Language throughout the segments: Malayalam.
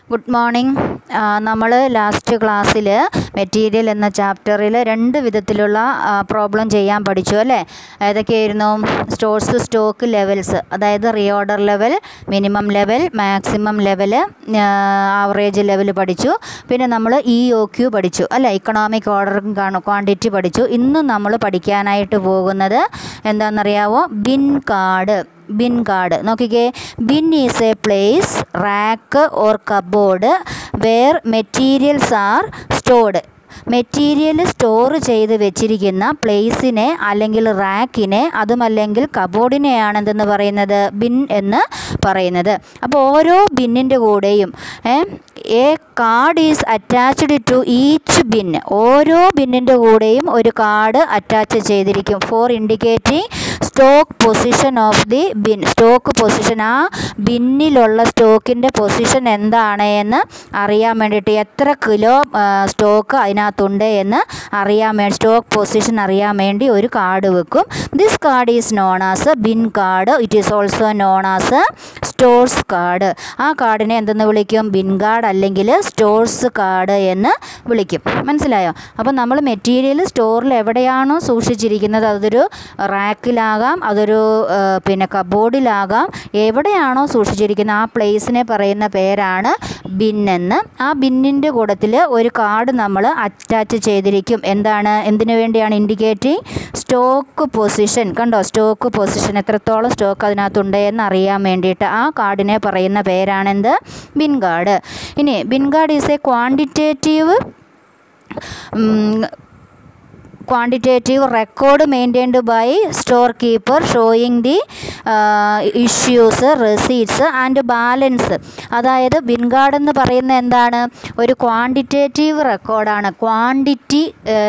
ഗുഡ് മോർണിംഗ് നമ്മൾ ലാസ്റ്റ് ക്ലാസ്സിൽ മെറ്റീരിയൽ എന്ന ചാപ്റ്ററിൽ രണ്ട് വിധത്തിലുള്ള പ്രോബ്ലം ചെയ്യാൻ പഠിച്ചു അല്ലേ ഏതൊക്കെയായിരുന്നു സ്റ്റോഴ്സ് സ്റ്റോക്ക് ലെവൽസ് അതായത് reorder level minimum level maximum level average level പഠിച്ചു പിന്നെ നമ്മൾ ഇ ഒ ക്യു പഠിച്ചു അല്ലേ ഇക്കണോമിക് ഓർഡർ ക്വാണ്ടിറ്റി പഠിച്ചു ഇന്ന് നമ്മൾ പഠിക്കാനായിട്ട് പോകുന്നത് എന്താണെന്നറിയാവോ ബിൻ കാർഡ് ബിൻ കാർഡ് നോക്കിക്കേ bin is a place rack or cupboard where materials are stored material store ചെയ്ത് വെച്ചിരിക്കുന്ന പ്ലേസിനെ അല്ലെങ്കിൽ റാക്കിനെ അതുമല്ലെങ്കിൽ കബോർഡിനെയാണ് എന്തെന്ന് പറയുന്നത് ബിൻ എന്ന് പറയുന്നത് അപ്പോൾ ഓരോ ബിന്നിൻ്റെ കൂടെയും a card is attached to each bin ഓരോ ബിന്നിൻ്റെ കൂടെയും ഒരു കാർഡ് അറ്റാച്ച് ചെയ്തിരിക്കും for indicating stock position of the bin stock position ആ ബിന്നിലുള്ള സ്റ്റോക്കിൻ്റെ പൊസിഷൻ എന്താണ് എന്ന് അറിയാൻ വേണ്ടിയിട്ട് എത്ര കിലോ സ്റ്റോക്ക് അതിനകത്തുണ്ട് എന്ന് അറിയാൻ വേണ്ടി സ്റ്റോക്ക് പൊസിഷൻ അറിയാൻ വേണ്ടി ഒരു കാർഡ് വെക്കും this card is known as bin card it is also known as stores card ആ കാർഡിനെ എന്തെന്ന് വിളിക്കും ബിൻ കാർഡ് അല്ലെങ്കിൽ സ്റ്റോഴ്സ് കാർഡ് എന്ന് വിളിക്കും മനസ്സിലായോ അപ്പോൾ നമ്മൾ മെറ്റീരിയൽ സ്റ്റോറിൽ എവിടെയാണോ സൂക്ഷിച്ചിരിക്കുന്നത് അതൊരു റാക്കിലാകാം അതൊരു പിന്നെ കബോർഡിലാകാം എവിടെയാണോ സൂക്ഷിച്ചിരിക്കുന്നത് ആ പ്ലേസിനെ പറയുന്ന പേരാണ് ബിൻ എന്ന് ആ ബിന്നിൻ്റെ കൂട്ടത്തിൽ ഒരു കാർഡ് നമ്മൾ അറ്റാച്ച് ചെയ്തിരിക്കും എന്താണ് എന്തിനു വേണ്ടിയാണ് ഇൻഡിക്കേറ്റിംഗ് സ്റ്റോക്ക് പൊസിഷൻ കണ്ടോ സ്റ്റോക്ക് പൊസിഷൻ എത്രത്തോളം സ്റ്റോക്ക് അതിനകത്തുണ്ട് എന്ന് അറിയാൻ വേണ്ടിയിട്ട് ആ കാർഡിനെ പറയുന്ന പേരാണെന്ത് ബിൻ കാർഡ് ഇനി bin card is a quantitative quantitative record maintained by storekeeper showing the uh, issues receipts and balance അതായത് ബിൻ കാർഡ് എന്ന് പറയുന്നത് എന്താണ് ഒരു ക്വാണ്ടിറ്റേറ്റീവ് റെക്കോർഡാണ് ക്വാണ്ടിറ്റി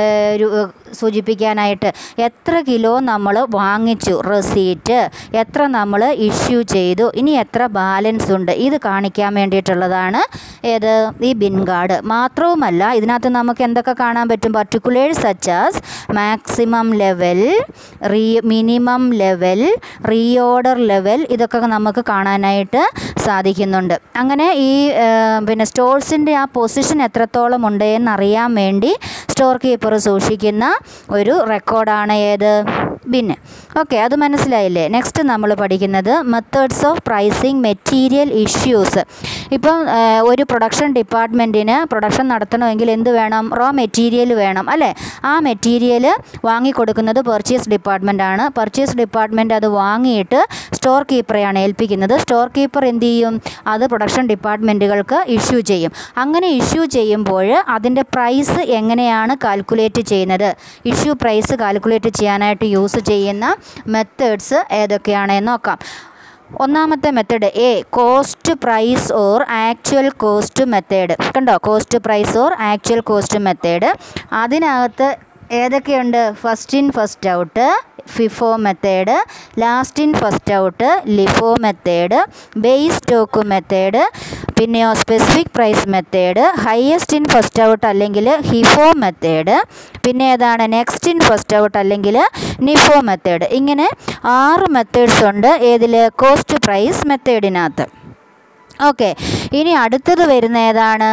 സൂചിപ്പിക്കാനായിട്ട് എത്ര കിലോ നമ്മൾ വാങ്ങിച്ചു റെസീറ്റ് എത്ര നമ്മൾ ഇഷ്യൂ ചെയ്തു ഇനി എത്ര ബാലൻസ് ഉണ്ട് ഇത് കാണിക്കാൻ വേണ്ടിയിട്ടുള്ളതാണ് ഏത് ഈ ബിൻ കാർഡ് മാത്രവുമല്ല ഇതിനകത്ത് നമുക്ക് എന്തൊക്കെ കാണാൻ പറ്റും particulars such as maximum level re minimum level reorder level ഇതൊക്കെ നമുക്ക് കാണാനായിട്ട് സാധിക്കുന്നുണ്ട് അങ്ങനെ ഈ പിന്നെ സ്റ്റോഴ്സിൻ്റെ ആ പൊസിഷൻ എത്രത്തോളം ഉണ്ട് എന്നറിയാൻ വേണ്ടി സ്റ്റോർ കീപ്പർ സൂക്ഷിക്കുന്ന ഒരു റെക്കോർഡാണ് ഏത് ബിന്ന് ഓക്കെ അത് മനസ്സിലായില്ലേ നെക്സ്റ്റ് നമ്മൾ പഠിക്കുന്നത് methods of pricing material issues ഇപ്പം ഒരു പ്രൊഡക്ഷൻ ഡിപ്പാർട്ട്മെൻറ്റിന് പ്രൊഡക്ഷൻ നടത്തണമെങ്കിൽ എന്ത് വേണം റോ മെറ്റീരിയൽ വേണം അല്ലേ ആ മെറ്റീരിയൽ വാങ്ങിക്കൊടുക്കുന്നത് പർച്ചേസ് ഡിപ്പാർട്ട്മെൻ്റ് ആണ് പർച്ചേസ് ഡിപ്പാർട്ട്മെൻറ്റ് അത് വാങ്ങിയിട്ട് സ്റ്റോർ കീപ്പറെയാണ് ഏൽപ്പിക്കുന്നത് സ്റ്റോർ കീപ്പർ എന്ത് ചെയ്യും അത് പ്രൊഡക്ഷൻ ഡിപ്പാർട്ട്മെൻറ്റുകൾക്ക് ഇഷ്യൂ ചെയ്യും അങ്ങനെ ഇഷ്യൂ ചെയ്യുമ്പോൾ അതിൻ്റെ പ്രൈസ് എങ്ങനെയാണ് കാൽക്കുലേറ്റ് ചെയ്യുന്നത് ഇഷ്യൂ പ്രൈസ് കാൽക്കുലേറ്റ് ചെയ്യാനായിട്ട് യൂസ് ചെയ്യുന്ന മെത്തേഡ്സ് ഏതൊക്കെയാണെന്ന് നോക്കാം ഒന്നാമത്തെ method a cost price or actual cost method കണ്ടോ cost price or actual cost method അതിനകത്ത് ഏതൊക്കെയുണ്ട് first in first out FIFO method last in first out LIFO method base stock method പിന്നെയോ specific price method highest in first out അല്ലെങ്കിൽ ഹിഫോ മെത്തേഡ് പിന്നെ ഏതാണ് നെക്സ്റ്റ് ഇൻ ഫസ്റ്റ് ഔട്ട് അല്ലെങ്കിൽ നിഫോ മെത്തേഡ് ഇങ്ങനെ ആറ് മെത്തേഡ്സ് ഉണ്ട് ഏതിൽ കോസ്റ്റ് പ്രൈസ് മെത്തേഡിനകത്ത് ഓക്കെ ഇനി അടുത്തത് വരുന്ന ഏതാണ്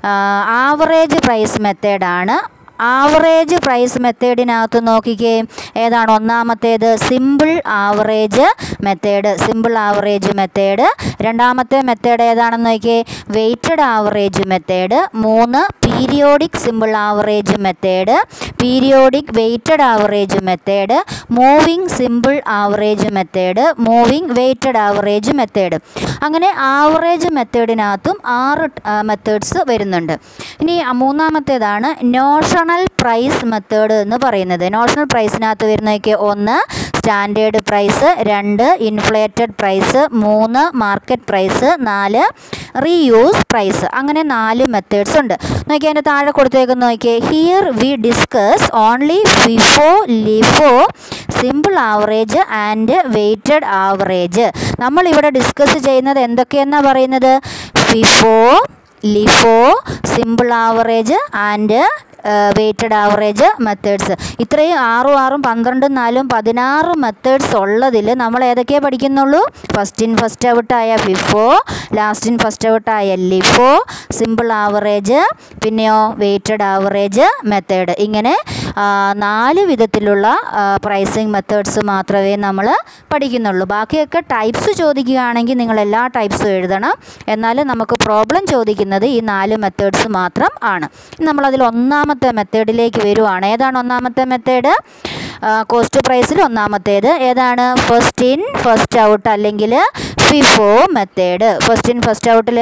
ആവറേജ് പ്രൈസ് മെത്തേഡാണ് ആവറേജ് പ്രൈസ് മെത്തേഡിനകത്ത് നോക്കിക്കേ ഏതാണ് ഒന്നാമത്തേത് simple average method simple average method രണ്ടാമത്തെ മെത്തേഡ് ഏതാണെന്ന് നോക്കിയേ വെയ്റ്റഡ് ആവറേജ് മെത്തേഡ് മൂന്ന് periodic simple average method periodic weighted average method moving simple average method moving weighted average method അങ്ങനെ ആവറേജ് മെത്തേഡിനകത്തും ആറ് മെത്തേഡ്സ് വരുന്നുണ്ട് ഇനി മൂന്നാമത്തേതാണ് നോഷണൽ പ്രൈസ് മെത്തേഡ് എന്ന് പറയുന്നത് നോഷണൽ പ്രൈസിനകത്ത് വരുന്നതൊക്കെ ഒന്ന് സ്റ്റാൻഡേർഡ് പ്രൈസ് രണ്ട് ഇൻഫ്ലേറ്റഡ് പ്രൈസ് മൂന്ന് മാർക്കറ്റ് പ്രൈസ് നാല് റീയൂസ് പ്രൈസ് അങ്ങനെ നാല് മെത്തേഡ്സ് ഉണ്ട് നോക്കി അതിൻ്റെ താഴെ കൊടുത്തേക്കുന്ന നോക്കിയേ here we discuss only FIFO LIFO simple average and weighted average നമ്മളിവിടെ ഡിസ്കസ് ചെയ്യുന്നത് എന്തൊക്കെയെന്നാണ് പറയുന്നത് FIFO LIFO simple average and weighted average methods ഇത്രയും ആറും ആറും പന്ത്രണ്ടും നാലും പതിനാറ് മെത്തേഡ്സ് ഉള്ളതിൽ നമ്മൾ ഏതൊക്കെയാണ് പഠിക്കുന്നുള്ളൂ ഫസ്റ്റ് ഇൻ ഫസ്റ്റ് ഔട്ടായ ഫിഫോ ലാസ്റ്റ് ഇൻ ഫസ്റ്റ് ഔട്ടായ ലിഫോ സിമ്പിൾ ആവറേജ് പിന്നെയോ വെയ്റ്റഡ് ആവറേജ് മെത്തേഡ് ഇങ്ങനെ ആ, നാല് വിധത്തിലുള്ള പ്രൈസിങ് മെത്തേഡ്സ് മാത്രമേ നമ്മൾ പഠിക്കുന്നുള്ളൂ ബാക്കിയൊക്കെ ടൈപ്സ് ചോദിക്കുകയാണെങ്കിൽ നിങ്ങൾ എല്ലാ ടൈപ്സും എഴുതണം എന്നാൽ നമുക്ക് പ്രോബ്ലം ചോദിക്കുന്നത് ഈ നാല് മെത്തേഡ്സ് മാത്രം ആണ് നമ്മളതിൽ ഒന്നാമത്തെ മെത്തേഡിലേക്ക് വരുവാണ് ഏതാണ് ഒന്നാമത്തെ മെത്തേഡ് കോസ്റ്റ് പ്രൈസിൽ ഒന്നാമത്തേത് ഏതാണ് ഫസ്റ്റ് ഇൻ ഫസ്റ്റ് ഔട്ട് അല്ലെങ്കിൽ FIFO method first in first ഔട്ടിൽ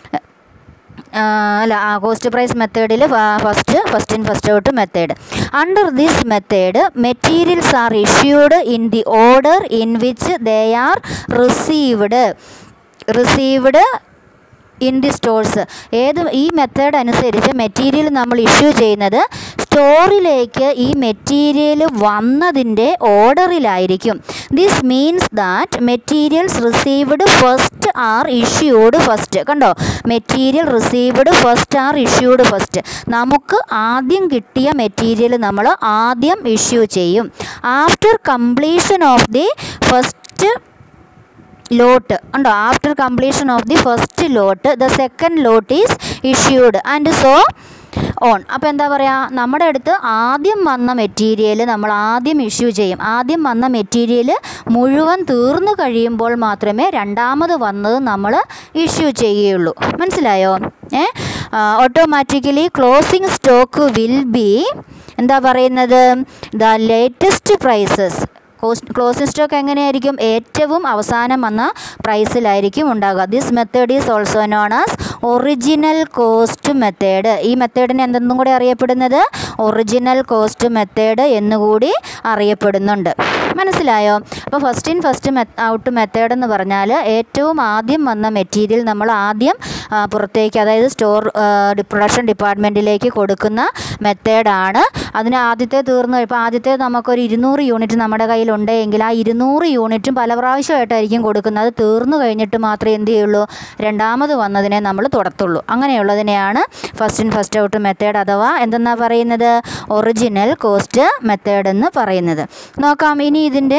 അല്ല കോസ്റ്റ് പ്രൈസ് മെത്തേഡിൽ first first in first out method under this method materials are issued in the order in which they are received received in the stores ഏത് ഈ മെത്തേഡ് അനുസരിച്ച് മെറ്റീരിയൽ നമ്മൾ ഇഷ്യൂ ചെയ്യുന്നത് സ്റ്റോറിലേക്ക് ഈ മെറ്റീരിയൽ വന്നതിൻ്റെ ഓർഡറിലായിരിക്കും this means that materials received first are issued first കണ്ടോ material received first are issued first നമുക്ക് ആദ്യം കിട്ടിയ മെറ്റീരിയൽ നമ്മൾ ആദ്യം ഇഷ്യൂ ചെയ്യും after completion of the first lot ഉണ്ടോ after completion of the first lot the second lot is issued and so on അപ്പോൾ എന്താ പറയുക നമ്മുടെ അടുത്ത് ആദ്യം വന്ന മെറ്റീരിയൽ നമ്മൾ ആദ്യം ഇഷ്യൂ ചെയ്യും ആദ്യം വന്ന മെറ്റീരിയൽ മുഴുവൻ തീർന്നു കഴിയുമ്പോൾ മാത്രമേ രണ്ടാമത് വന്നത് നമ്മൾ ഇഷ്യൂ ചെയ്യുകയുള്ളൂ മനസ്സിലായോ a automatically closing stock will be എന്താ പറയുന്നത് the latest prices cost closing stock എങ്ങനെയായിരിക്കും ഏറ്റവും അവസാനം വന്ന പ്രൈസിലായിരിക്കും ഉണ്ടാകുക this method is also known as original cost method ഈ മെത്തേഡിന് എന്തെന്നും കൂടി അറിയപ്പെടുന്നത് ഒറിജിനൽ കോസ്റ്റ് മെത്തേഡ് എന്നുകൂടി അറിയപ്പെടുന്നുണ്ട് മനസ്സിലായോ അപ്പോൾ ഫസ്റ്റ് ഇൻ ഫസ്റ്റ് മെ ഔട്ട് മെത്തേഡ് എന്ന് പറഞ്ഞാൽ ഏറ്റവും ആദ്യം വന്ന മെറ്റീരിയൽ നമ്മൾ ആദ്യം ആ, പുറത്തേക്ക് അതായത് സ്റ്റോർ പ്രൊഡക്ഷൻ ഡിപ്പാർട്ട്മെൻറ്റിലേക്ക് കൊടുക്കുന്ന മെത്തേഡാണ് അതിന് ആദ്യത്തെ തീർന്നു ഇപ്പോൾ ആദ്യത്തെ നമുക്കൊരു ഇരുന്നൂറ് യൂണിറ്റ് നമ്മുടെ കയ്യിലുണ്ടെങ്കിൽ ആ ഇരുന്നൂറ് യൂണിറ്റും പല പ്രാവശ്യമായിട്ടായിരിക്കും കൊടുക്കുന്നത് അത് തീർന്നു കഴിഞ്ഞിട്ട് മാത്രമേ എന്ത് ചെയ്യുള്ളൂ രണ്ടാമത് വന്നതിനെ നമ്മൾ തുടർത്തുള്ളൂ അങ്ങനെയുള്ളതിനെയാണ് first in first out method അഥവാ എന്തെന്നാ പറയുന്നത് ഒറിജിനൽ കോസ്റ്റ് മെത്തേഡ് എന്ന് പറയുന്നത് നോക്കാം ഇനി ഇതിൻ്റെ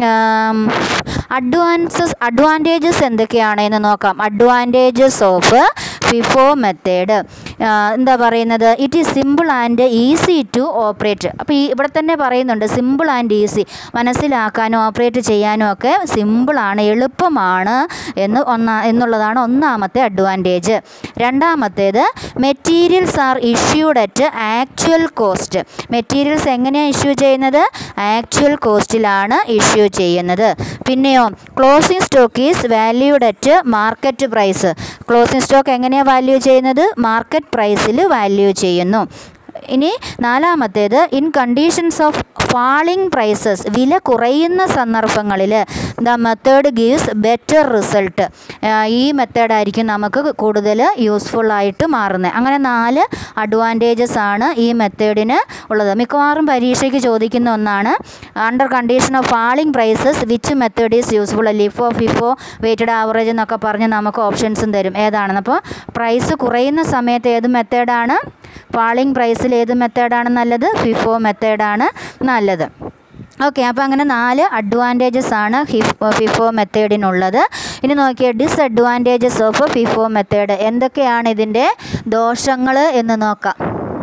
അഡ്വാൻസസ് അഡ്വാൻറ്റേജസ് എന്തൊക്കെയാണ് എന്ന് നോക്കാം അഡ്വാൻറ്റേജസ് ഓഫ് ഫിഫോ മെത്തേഡ് എന്താ പറയുന്നത് it is simple and easy to operate അപ്പോൾ ഈ ഇവിടെ തന്നെ പറയുന്നുണ്ട് സിമ്പിൾ ആൻഡ് ഈസി മനസ്സിലാക്കാനും ഓപ്പറേറ്റ് ചെയ്യാനും ഒക്കെ സിമ്പിളാണ് എളുപ്പമാണ് എന്ന് ഒന്നാ എന്നുള്ളതാണ് ഒന്നാമത്തെ അഡ്വാൻറ്റേജ് രണ്ടാമത്തേത് materials are issued at actual cost materials എങ്ങനെയാണ് ഇഷ്യൂ ചെയ്യുന്നത് ആക്ച്വൽ കോസ്റ്റിലാണ് ഇഷ്യൂ ചെയ്യുന്നത് പിന്നെയോ closing stock is valued at market price closing stock എങ്ങനെയാണ് വാല്യൂ ചെയ്യുന്നത് മാർക്കറ്റ് പ്രൈസിൽ വാല്യൂ ചെയ്യുന്നു ഇനി നാലാമത്തേത് in conditions of falling prices വില കുറയുന്ന സന്ദർഭങ്ങളിൽ the method gives better result ഈ മെത്തേഡായിരിക്കും നമുക്ക് കൂടുതൽ യൂസ്ഫുൾ ആയിട്ട് മാറുന്നത് അങ്ങനെ നാല് അഡ്വാൻറ്റേജസ് ആണ് ഈ മെത്തേഡിന് ഉള്ളത് മിക്കവാറും പരീക്ഷയ്ക്ക് ചോദിക്കുന്ന ഒന്നാണ് under condition of falling prices which method is useful LIFO FIFO weighted average എന്നൊക്കെ പറഞ്ഞ് നമുക്ക് ഓപ്ഷൻസും തരും ഏതാണെന്ന് അപ്പോൾ പ്രൈസ് കുറയുന്ന സമയത്ത് ഏത് മെത്തേഡാണ് ഫാളിംഗ് പ്രൈസിൽ ഏത് മെത്തേഡാണ് നല്ലത് ഫിഫോ മെത്തേഡാണ് നല്ലത് ഓക്കെ അപ്പോൾ അങ്ങനെ നാല് അഡ്വാൻറ്റേജസ് ആണ് ഹിഫ് ഫിഫോ മെത്തേഡിനുള്ളത് ഇനി നോക്കിയാൽ ഡിസഡ്വാൻറ്റേജസ് ഓഫ് ഫിഫോ മെത്തേഡ് എന്തൊക്കെയാണ് ഇതിൻ്റെ ദോഷങ്ങൾ എന്ന് നോക്കാം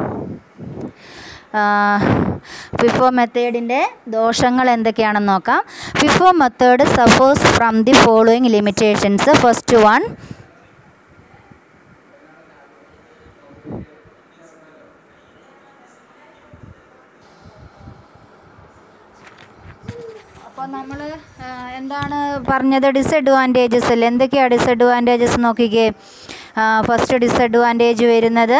ഫിഫോ മെത്തേഡിൻ്റെ ദോഷങ്ങൾ എന്തൊക്കെയാണെന്ന് നോക്കാം FIFO method suffers from the following limitations first one അപ്പോൾ നമ്മൾ എന്താണ് പറഞ്ഞത് ഡിസഡ്വാൻറ്റേജസ് അല്ലേ എന്തൊക്കെയാണ് ഡിസഡ്വാൻറ്റേജസ് നോക്കിക്കേ ഫസ്റ്റ് ഡിസഡ്വാൻറ്റേജ് വരുന്നത്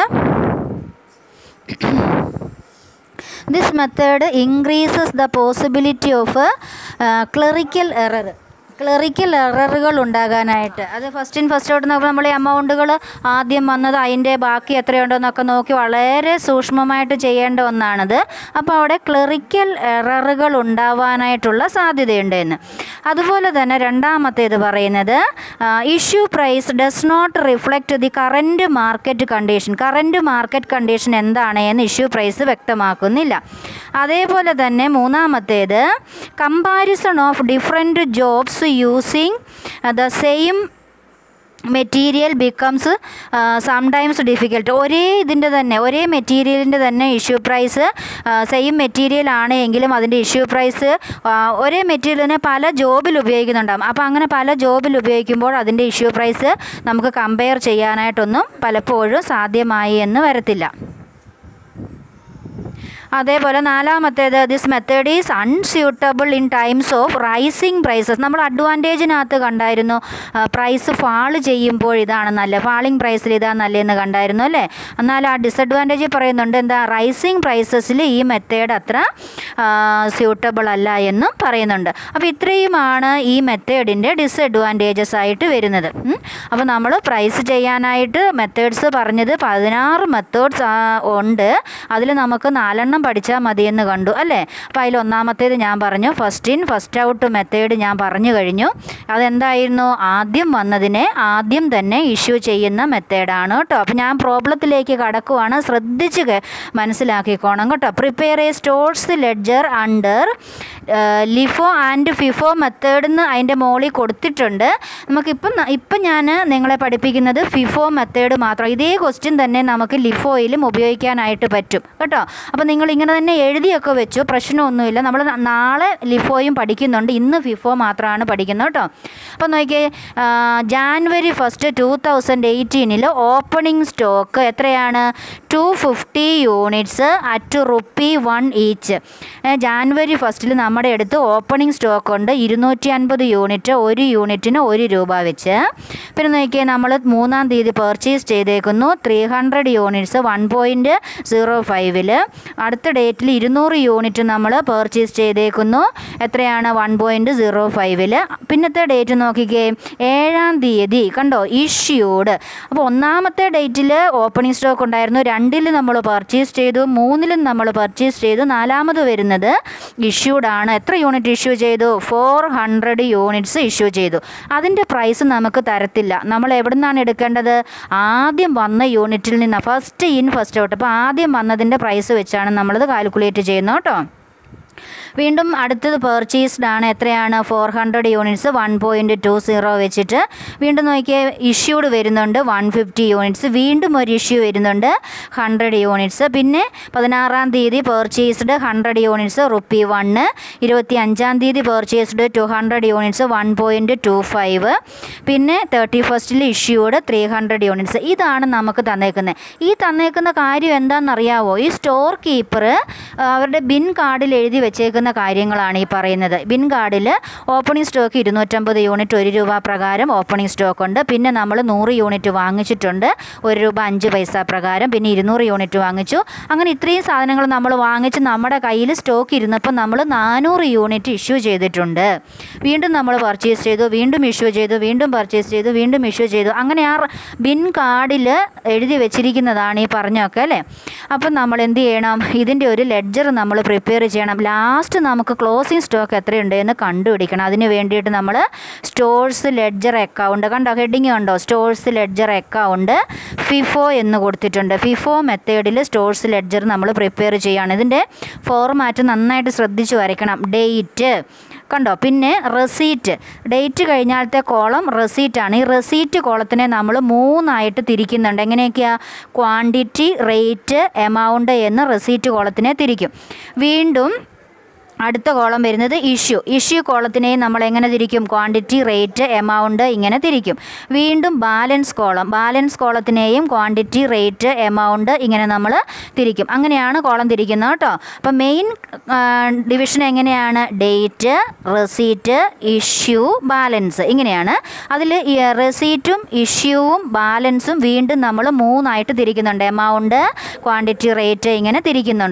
this method increases the possibility of clerical error clerical എററുകൾ ഉണ്ടാകാനായിട്ട് അത് ഫസ്റ്റ് ഇൻ ഫസ്റ്റ് ഔട്ട് നോക്കുമ്പോൾ നമ്മൾ ഈ എമൗണ്ടുകൾ ആദ്യം വന്നത് അതിൻ്റെ ബാക്കി എത്രയുണ്ടെന്നൊക്കെ നോക്കി വളരെ സൂക്ഷ്മമായിട്ട് ചെയ്യേണ്ട ഒന്നാണത് അപ്പോൾ അവിടെ ക്ലറിക്കൽ എററുകൾ ഉണ്ടാവാനായിട്ടുള്ള സാധ്യതയുണ്ട് എന്ന് അതുപോലെ തന്നെ രണ്ടാമത്തേത് പറയുന്നത് issue price does not reflect the current market condition current market condition എന്താണ് എന്ന് ഇഷ്യൂ പ്രൈസ് വ്യക്തമാക്കുന്നില്ല അതേപോലെ തന്നെ മൂന്നാമത്തേത് comparison of different jobs using the same material becomes sometimes difficult ഒരേ ഇതിൻ്റെ തന്നെ ഒരേ മെറ്റീരിയലിൻ്റെ തന്നെ ഇഷ്യൂ പ്രൈസ് സെയിം മെറ്റീരിയൽ ആണ് എങ്കിലും അതിൻ്റെ ഇഷ്യൂ പ്രൈസ് ഒരേ മെറ്റീരിയലിനെ പല ജോബിൽ ഉപയോഗിക്കുന്നുണ്ടാകും അപ്പോൾ അങ്ങനെ പല ജോബിൽ ഉപയോഗിക്കുമ്പോൾ അതിൻ്റെ ഇഷ്യൂ പ്രൈസ് നമുക്ക് കമ്പയർ ചെയ്യാനായിട്ടൊന്നും പലപ്പോഴും സാധ്യമായി എന്ന് വരത്തില്ല അതേപോലെ നാലാമത്തേത് this method is unsuitable in times of rising prices നമ്മൾ അഡ്വാൻറ്റേജിനകത്ത് കണ്ടായിരുന്നു പ്രൈസ് ഫാൾ ചെയ്യുമ്പോൾ ഇതാണ് നല്ല ഫാളിങ് പ്രൈസിൽ ഇതാണ് നല്ലതെന്ന് കണ്ടായിരുന്നു അല്ലേ എന്നാൽ ആ ഡിസഡ്വാൻറ്റേജ് പറയുന്നുണ്ട് എന്താ റൈസിങ് പ്രൈസസിൽ ഈ മെത്തേഡ് അത്ര സ്യൂട്ടബിൾ അല്ല എന്നും പറയുന്നുണ്ട് അപ്പോൾ ഇത്രയുമാണ് ഈ മെത്തേഡിൻ്റെ ഡിസഡ്വാൻറ്റേജസ് ആയിട്ട് വരുന്നത് അപ്പോൾ നമ്മൾ പ്രൈസ് ചെയ്യാനായിട്ട് മെത്തേഡ്സ് പറഞ്ഞത് പതിനാറ് മെത്തേഡ്സ് ഉണ്ട് അതിൽ നമുക്ക് നാലെണ്ണം പഠിച്ചാൽ മതിയെന്ന് കണ്ടു അല്ലേ അപ്പോൾ അതിൽ ഒന്നാമത്തേത് ഞാൻ പറഞ്ഞു first in first out method ഞാൻ പറഞ്ഞു കഴിഞ്ഞു അതെന്തായിരുന്നു ആദ്യം വന്നതിനെ ആദ്യം തന്നെ ഇഷ്യൂ ചെയ്യുന്ന മെത്തേഡാണ് കേട്ടോ അപ്പോൾ ഞാൻ പ്രോബ്ലത്തിലേക്ക് കടക്കുവാണ് ശ്രദ്ധിച്ച് മനസ്സിലാക്കിക്കോണം കേട്ടോ prepare a stores ledger under LIFO and FIFO method എന്ന് അതിൻ്റെ മോളിൽ കൊടുത്തിട്ടുണ്ട് നമുക്കിപ്പം ഇപ്പം ഞാൻ നിങ്ങളെ പഠിപ്പിക്കുന്നത് ഫിഫോ മെത്തേഡ് മാത്രം ഇതേ ക്വസ്റ്റ്യൻ തന്നെ നമുക്ക് ലിഫോയിലും ഉപയോഗിക്കാനായിട്ട് പറ്റും കേട്ടോ അപ്പോൾ നിങ്ങൾ ഇങ്ങനെ തന്നെ എഴുതിയൊക്കെ വെച്ചു പ്രശ്നമൊന്നുമില്ല നമ്മൾ നാളെ ലിഫോയും പഠിക്കുന്നുണ്ട് ഇന്ന് ഫിഫോ മാത്രമാണ് പഠിക്കുന്നത് കേട്ടോ അപ്പോൾ നോക്കിയേ ജാൻവരി ഫസ്റ്റ് ടു തൗസൻഡ് എയ്റ്റീനിൽ ഓപ്പണിംഗ് സ്റ്റോക്ക് എത്രയാണ് two fifty units at rupee one each January ഫസ്റ്റിൽ നമ്മുടെ അടുത്ത് ഓപ്പണിംഗ് സ്റ്റോക്ക് ഉണ്ട് ഇരുന്നൂറ്റി അൻപത് യൂണിറ്റ് ഒരു യൂണിറ്റിന് ഒരു രൂപ വെച്ച് പിന്നെ നോക്കിയാൽ നമ്മൾ മൂന്നാം തീയതി പർച്ചേസ് ചെയ്തേക്കുന്നു three hundred units one point zero ഫൈവിൽ അടുത്ത ഡേറ്റിൽ ഇരുന്നൂറ് യൂണിറ്റ് നമ്മൾ പർച്ചേസ് ചെയ്തേക്കുന്നു എത്രയാണ് വൺ പോയിൻറ്റ് സീറോ ഫൈവിൽ പിന്നത്തെ ഡേറ്റ് നോക്കിക്കേ ഏഴാം തീയതി കണ്ടോ ഇഷ്യൂഡ് അപ്പോൾ ഒന്നാമത്തെ ഡേറ്റിൽ ഓപ്പണിംഗ് സ്റ്റോക്ക് ഉണ്ടായിരുന്നു രണ്ടിൽ നമ്മൾ പർച്ചേസ് ചെയ്തു മൂന്നിലും നമ്മൾ പർച്ചേസ് ചെയ്തു നാലാമത് വരുന്നത് ഇഷ്യൂഡ് ആണ് എത്ര യൂണിറ്റ് ഇഷ്യൂ ചെയ്തു ഫോർ ഹൺഡ്രഡ് യൂണിറ്റ്സ് ഇഷ്യൂ ചെയ്തു അതിൻ്റെ പ്രൈസ് നമുക്ക് തരത്തില്ല നമ്മൾ എവിടെ നിന്നാണ് എടുക്കേണ്ടത് ആദ്യം വന്ന യൂണിറ്റിൽ നിന്ന് ഫസ്റ്റ് ഇൻ ഫസ്റ്റ് ഔട്ട് അപ്പോൾ ആദ്യം വന്നതിൻ്റെ പ്രൈസ് വെച്ചാണ് നമ്മളത് കാൽക്കുലേറ്റ് ചെയ്യുന്നത് കേട്ടോ വീണ്ടും അടുത്തത് പർച്ചേസ്ഡ് ആണ് എത്രയാണ് four hundred units one point two zero വെച്ചിട്ട് വീണ്ടും നോക്കിയാൽ ഇഷ്യൂഡ് വരുന്നുണ്ട് വൺ ഫിഫ്റ്റി യൂണിറ്റ്സ് വീണ്ടും ഒരു ഇഷ്യൂ വരുന്നുണ്ട് ഹൺഡ്രഡ് യൂണിറ്റ്സ് പിന്നെ പതിനാറാം തീയതി purchased hundred units rupee one ഇരുപത്തി അഞ്ചാം തീയതി purchased two hundred units one point two five പിന്നെ തേർട്ടി ഫസ്റ്റിൽ ഇഷ്യൂഡ് ത്രീ ഹൺഡ്രഡ് യൂണിറ്റ്സ് ഇതാണ് നമുക്ക് തന്നേക്കുന്നത് ഈ തന്നേക്കുന്ന കാര്യം എന്താണെന്നറിയാവോ ഈ സ്റ്റോർ കീപ്പർ അവരുടെ ബിൻ കാർഡിൽ എഴുതി വെച്ചേക്കുന്ന കാര്യങ്ങളാണ് ഈ പറയുന്നത് ബിൻ കാർഡിൽ ഓപ്പണിംഗ് സ്റ്റോക്ക് ഇരുന്നൂറ്റമ്പത് യൂണിറ്റ് ഒരു രൂപ പ്രകാരം ഓപ്പണിംഗ് സ്റ്റോക്ക് ഉണ്ട് പിന്നെ നമ്മൾ നൂറ് യൂണിറ്റ് വാങ്ങിച്ചിട്ടുണ്ട് ഒരു രൂപ അഞ്ച് പൈസ പ്രകാരം പിന്നെ ഇരുന്നൂറ് യൂണിറ്റ് വാങ്ങിച്ചു അങ്ങനെ ഇത്രയും സാധനങ്ങൾ നമ്മൾ വാങ്ങിച്ച് നമ്മുടെ കയ്യിൽ സ്റ്റോക്ക് ഇരുന്നപ്പോൾ നമ്മൾ നാനൂറ് യൂണിറ്റ് ഇഷ്യൂ ചെയ്തിട്ടുണ്ട് വീണ്ടും നമ്മൾ പർച്ചേസ് ചെയ്തു വീണ്ടും ഇഷ്യൂ ചെയ്തു വീണ്ടും പർച്ചേസ് ചെയ്തു വീണ്ടും ഇഷ്യൂ ചെയ്തു അങ്ങനെ ആ ബിൻ കാർഡിൽ എഴുതി വെച്ചിരിക്കുന്നതാണ് ഈ പറഞ്ഞൊക്കെ അല്ലേ അപ്പം നമ്മൾ എന്ത് ചെയ്യണം ഇതിൻ്റെ ഒരു ലെഡ്ജർ നമ്മൾ പ്രിപ്പയർ ചെയ്യണം ലാസ്റ്റ് നമുക്ക് ക്ലോസിങ് സ്റ്റോക്ക് എത്രയുണ്ട് എന്ന് കണ്ടുപിടിക്കണം അതിന് വേണ്ടിയിട്ട് നമ്മൾ സ്റ്റോഴ്സ് ലെഡ്ജർ അക്കൗണ്ട് കണ്ടോ ഹെഡിങ് കണ്ടോ സ്റ്റോഴ്സ് ലെഡ്ജർ അക്കൗണ്ട് ഫിഫോ എന്ന് കൊടുത്തിട്ടുണ്ട് ഫിഫോ മെത്തേഡിൽ സ്റ്റോഴ്സ് ലെഡ്ജർ നമ്മൾ പ്രിപ്പയർ ചെയ്യുകയാണ് ഇതിൻ്റെ ഫോർമാറ്റ് നന്നായിട്ട് ശ്രദ്ധിച്ച് വരയ്ക്കണം ഡേറ്റ് കണ്ടോ പിന്നെ റെസീറ്റ് ഡേറ്റ് കഴിഞ്ഞാലത്തെ കോളം റെസീറ്റാണ് ഈ റെസീറ്റ് കോളത്തിനെ നമ്മൾ മൂന്നായിട്ട് തിരിക്കുന്നുണ്ട് എങ്ങനെയൊക്കെയാണ് ക്വാണ്ടിറ്റി റേറ്റ് എമൗണ്ട് എന്ന് റെസീറ്റ് കോളത്തിനെ തിരിക്കും വീണ്ടും അടുത്ത കോളം വരുന്നത് ഇഷ്യൂ ഇഷ്യൂ കോളത്തിനെയും നമ്മൾ എങ്ങനെ തിരിക്കും ക്വാണ്ടിറ്റി റേറ്റ് എമൗണ്ട് ഇങ്ങനെ തിരിക്കും വീണ്ടും ബാലൻസ് കോളം ബാലൻസ് കോളത്തിനെയും ക്വാണ്ടിറ്റി റേറ്റ് എമൗണ്ട് ഇങ്ങനെ നമ്മൾ തിരിക്കും അങ്ങനെയാണ് കോളം തിരിക്കുന്നത് കേട്ടോ അപ്പോൾ മെയിൻ ഡിവിഷൻ എങ്ങനെയാണ് ഡേറ്റ് റെസീറ്റ് ഇഷ്യൂ ബാലൻസ് ഇങ്ങനെയാണ് അതിൽ റെസീറ്റും ഇഷ്യൂവും ബാലൻസും വീണ്ടും നമ്മൾ മൂന്നായിട്ട് തിരിക്കുന്നുണ്ട് എമൗണ്ട് ക്വാണ്ടിറ്റി റേറ്റ് ഇങ്ങനെ തിരിക്കുന്നുണ്ട്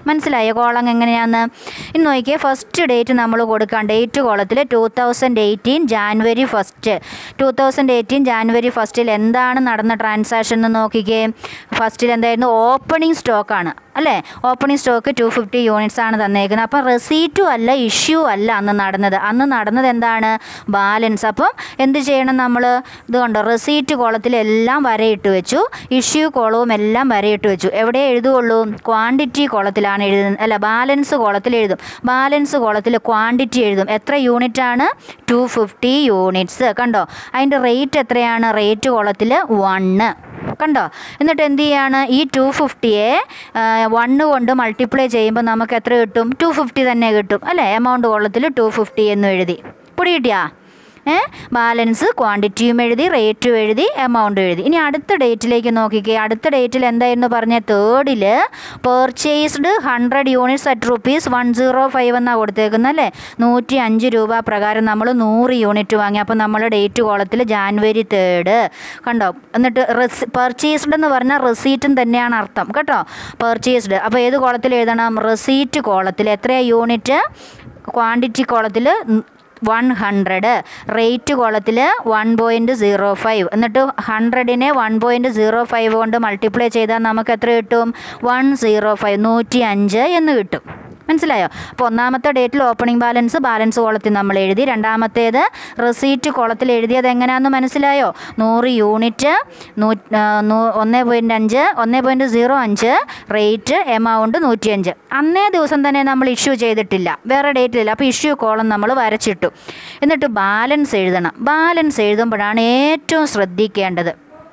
മനസ്സിലായോ കോളം എങ്ങനെയാന്ന് ഇനി നോക്കിയേ ഫസ്റ്റ് ഡേറ്റ് നമ്മൾ കൊടുക്കാം ഡേറ്റ് കോളത്തിൽ two thousand eighteen January first two thousand eighteen January ഫസ്റ്റിൽ എന്താണ് നടന്ന ട്രാൻസാക്ഷൻ എന്ന് നോക്കിക്കേ ഫസ്റ്റിൽ എന്തായിരുന്നു ഓപ്പണിംഗ് സ്റ്റോക്കാണ് അല്ലേ opening stock two fifty units ആണ് തന്നേക്കുന്നത് അപ്പം റെസീറ്റും അല്ല ഇഷ്യൂ അല്ല അന്ന് നടന്നത് അന്ന് നടന്നത് എന്താണ് ബാലൻസ് അപ്പം എന്ത് ചെയ്യണം നമ്മൾ ഇത് കണ്ടോ റെസീറ്റ് കോളത്തിലെല്ലാം വരയിട്ട് വെച്ചു ഇഷ്യൂ കോളവും എല്ലാം വരയിട്ട് വെച്ചു എവിടെ എഴുതുകയുള്ളൂ ക്വാണ്ടിറ്റി കോളത്തിലാണ് എഴുതുന്നത് അല്ല ബാലൻസ് കോളത്തിൽ എഴുതും ബാലൻസ് കോളത്തിൽ ക്വാണ്ടിറ്റി എഴുതും എത്ര യൂണിറ്റ് ആണ് ടു ഫിഫ്റ്റി യൂണിറ്റ്സ് കണ്ടോ അതിൻ്റെ റേറ്റ് എത്രയാണ് റേറ്റ് കോളത്തിൽ വണ്ണ് കണ്ടോ എന്നിട്ട് എന്ത് ചെയ്യാണ് ഈ ടു ഫിഫ്റ്റിയെ വണ്ണ് കൊണ്ട് മൾട്ടിപ്ലൈ ചെയ്യുമ്പോൾ നമുക്ക് എത്ര കിട്ടും ടു ഫിഫ്റ്റി തന്നെ കിട്ടും അല്ലേ എമൗണ്ട് കോളത്തിൽ ടു ഫിഫ്റ്റി എന്ന് എഴുതി പൊടി കിട്ടിയാ ഏ ബാലൻസ് ക്വാണ്ടിറ്റിയും എഴുതി റേറ്റും എഴുതി എമൗണ്ടും എഴുതി ഇനി അടുത്ത ഡേറ്റിലേക്ക് നോക്കിക്കേ അടുത്ത ഡേറ്റിൽ എന്തായിരുന്നു പറഞ്ഞ തേർഡിൽ purchased hundred units at rupees one zero five എന്നാണ് കൊടുത്തേക്കുന്നത് അല്ലേ നൂറ്റി അഞ്ച് രൂപ പ്രകാരം നമ്മൾ നൂറ് യൂണിറ്റ് വാങ്ങി അപ്പോൾ നമ്മൾ ഡേറ്റ് കോളത്തിൽ ജാനുവരി തേർഡ് കണ്ടോ എന്നിട്ട് റെസ് പെർച്ചേസ്ഡ് എന്ന് പറഞ്ഞാൽ റെസീറ്റും തന്നെയാണ് അർത്ഥം കേട്ടോ പെർച്ചേസ്ഡ് അപ്പോൾ ഏത് കോളത്തിൽ എഴുതണം റെസീറ്റ് കോളത്തിൽ എത്രയാണ് യൂണിറ്റ് ക്വാണ്ടിറ്റി കോളത്തിൽ വൺ ഹൺഡ്രഡ് റേറ്റ് കോളത്തിൽ വൺ പോയിൻറ്റ് സീറോ ഫൈവ് എന്നിട്ട് ഹൺഡ്രഡിനെ വൺ പോയിൻറ്റ് സീറോ ഫൈവ് കൊണ്ട് മൾട്ടിപ്ലൈ ചെയ്താൽ നമുക്ക് എത്ര കിട്ടും വൺ സീറോ ഫൈവ് നൂറ്റി അഞ്ച് എന്ന് കിട്ടും മനസ്സിലായോ അപ്പോൾ ഒന്നാമത്തെ ഡേറ്റിൽ ഓപ്പണിംഗ് ബാലൻസ് ബാലൻസ് കോളത്തിൽ നമ്മൾ എഴുതി രണ്ടാമത്തേത് റെസീറ്റ് കോളത്തിൽ എഴുതിയത് എങ്ങനെയാണെന്ന് മനസ്സിലായോ നൂറ് യൂണിറ്റ് നൂ ഒന്ന് പോയിൻറ്റ് അഞ്ച് ഒന്ന് പോയിൻറ്റ് സീറോ അഞ്ച് റേറ്റ് എമൗണ്ട് നൂറ്റിയഞ്ച് അന്നേ ദിവസം തന്നെ നമ്മൾ ഇഷ്യൂ ചെയ്തിട്ടില്ല വേറെ ഡേറ്റിലില്ല അപ്പോൾ ഇഷ്യൂ കോളം നമ്മൾ വരച്ചിട്ടു എന്നിട്ട് ബാലൻസ് എഴുതണം ബാലൻസ് എഴുതുമ്പോഴാണ് ഏറ്റവും ശ്രദ്ധിക്കേണ്ടത്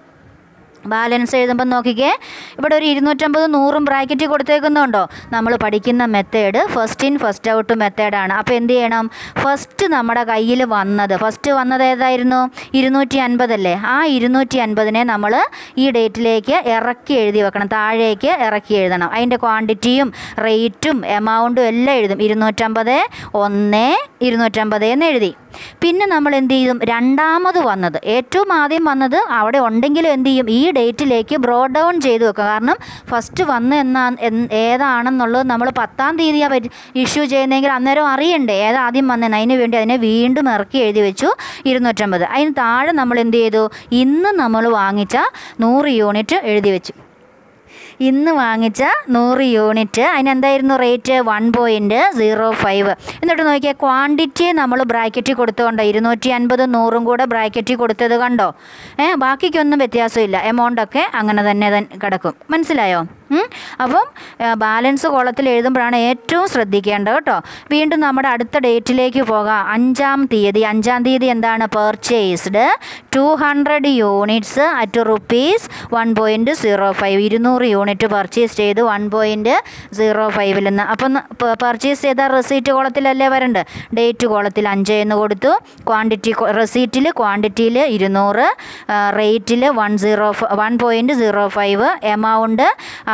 ബാലൻസ് എഴുതുമ്പോൾ നോക്കിക്കേ ഇവിടെ ഒരു ഇരുന്നൂറ്റമ്പത് നൂറും ബ്രാക്കറ്റ് കൊടുത്തേക്കുന്നുണ്ടോ നമ്മൾ പഠിക്കുന്ന method first in first out മെത്തേഡാണ് അപ്പോൾ എന്ത് ചെയ്യണം ഫസ്റ്റ് നമ്മുടെ കയ്യിൽ വന്നത് ഫസ്റ്റ് വന്നത് ഏതായിരുന്നു ഇരുന്നൂറ്റി അൻപതല്ലേ ആ ഇരുന്നൂറ്റി അൻപതിനെ നമ്മൾ ഈ ഡേറ്റിലേക്ക് ഇറക്കി എഴുതി വെക്കണം താഴേക്ക് ഇറക്കി എഴുതണം അതിൻ്റെ ക്വാണ്ടിറ്റിയും റേറ്റും എമൗണ്ടും എല്ലാം എഴുതും ഇരുന്നൂറ്റമ്പത് ഒന്ന് ഇരുന്നൂറ്റമ്പത് എന്ന് എഴുതി പിന്നെ നമ്മൾ എന്ത് ചെയ്യും രണ്ടാമത് വന്നത് ഏറ്റവും ആദ്യം വന്നത് അവിടെ ഉണ്ടെങ്കിലും എന്ത് ചെയ്യും ഈ ഡേറ്റിലേക്ക് ബ്രോഡ് ഡൗൺ ചെയ്ത് വെക്കുക കാരണം ഫസ്റ്റ് വന്ന് എന്നാ എൻ- ഏതാണെന്നുള്ളത് നമ്മൾ പത്താം തീയതിയാണ് പറ്റി ഇഷ്യൂ ചെയ്യുന്നതെങ്കിൽ അന്നേരം അറിയണ്ടേ ഏതാദ്യം വന്നതെന്ന് അതിന് വേണ്ടി അതിനെ വീണ്ടും ഇറക്കി എഴുതി വെച്ചു ഇരുന്നൂറ്റമ്പത് അതിന് താഴെ നമ്മൾ എന്ത് ചെയ്തു ഇന്ന് നമ്മൾ വാങ്ങിച്ച നൂറ് യൂണിറ്റ് എഴുതി വെച്ചു ഇന്ന് വാങ്ങിച്ച നൂറ് യൂണിറ്റ് അതിനെന്തായിരുന്നു rate one point zero five എന്നിട്ട് നോക്കിയാൽ ക്വാണ്ടിറ്റിയെ നമ്മൾ ബ്രാക്കറ്റിൽ കൊടുത്തുകൊണ്ടോ ഇരുന്നൂറ്റി അൻപത് നൂറും കൂടെ ബ്രാക്കറ്റിൽ കൊടുത്തത് കണ്ടോ ഏ ബാക്കിക്കൊന്നും വ്യത്യാസമില്ല എമൗണ്ടൊക്കെ അങ്ങനെ തന്നെ തൻ- കിടക്കും മനസ്സിലായോ ഉം? അപ്പം ആ, ബാലൻസ് കോളത്തിൽ എഴുതുമ്പോഴാണ് ഏറ്റവും ശ്രദ്ധിക്കേണ്ടത് കേട്ടോ വീണ്ടും നമ്മുടെ അടുത്ത ഡേറ്റിലേക്ക് പോകാം അഞ്ചാം തീയതി അഞ്ചാം തീയതി എന്താണ് purchased two hundred units at rupees one point zero five ഇരുന്നൂറ് യൂണിറ്റ് പർച്ചേസ് ചെയ്ത് വൺ പോയിൻറ്റ് സീറോ ഫൈവിൽ നിന്ന് അപ്പം പർച്ചേസ് ചെയ്ത റെസീറ്റ് കോളത്തിലല്ലേ വരണ്ട് ഡേറ്റ് കോളത്തിൽ അഞ്ച് എന്ന് കൊടുത്തു ക്വാണ്ടിറ്റി റെസീറ്റിൽ ക്വാണ്ടിറ്റിയിൽ ഇരുന്നൂറ് റേറ്റിൽ one zero one point zero five amount ആ